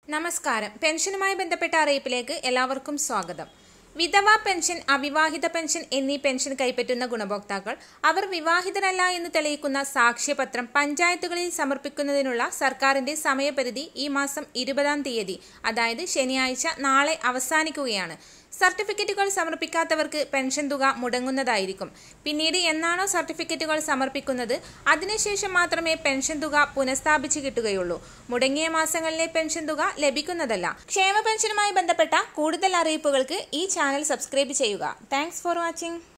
നമസ്കാരം പെൻഷനുമായി ബന്ധപ്പെട്ട അറിയിപ്പിലേക്ക് എല്ലാവർക്കും സ്വാഗതം വിധവ പെൻഷൻ അവിവാഹിത പെൻഷൻ എന്നീ പെൻഷൻ കൈപ്പറ്റുന്ന ഗുണഭോക്താക്കൾ അവർ വിവാഹിതരല്ല എന്ന് തെളിയിക്കുന്ന സാക്ഷ്യപത്രം പഞ്ചായത്തുകളിൽ സമർപ്പിക്കുന്നതിനുള്ള സർക്കാരിന്റെ സമയപരിധി ഈ മാസം ഇരുപതാം തീയതി അതായത് ശനിയാഴ്ച നാളെ അവസാനിക്കുകയാണ് സർട്ടിഫിക്കറ്റുകൾ സമർപ്പിക്കാത്തവർക്ക് പെൻഷൻ തുക മുടങ്ങുന്നതായിരിക്കും പിന്നീട് എന്നാണോ സർട്ടിഫിക്കറ്റുകൾ സമർപ്പിക്കുന്നത് അതിനുശേഷം മാത്രമേ പെൻഷൻ തുക പുനഃസ്ഥാപിച്ച് കിട്ടുകയുള്ളൂ മുടങ്ങിയ മാസങ്ങളിലെ പെൻഷൻ തുക ലഭിക്കുന്നതല്ല ക്ഷേമ പെൻഷനുമായി ബന്ധപ്പെട്ട കൂടുതൽ അറിയിപ്പുകൾക്ക് ഈ ചാനൽ സബ്സ്ക്രൈബ് ചെയ്യുക താങ്ക്സ് ഫോർ വാച്ചിങ്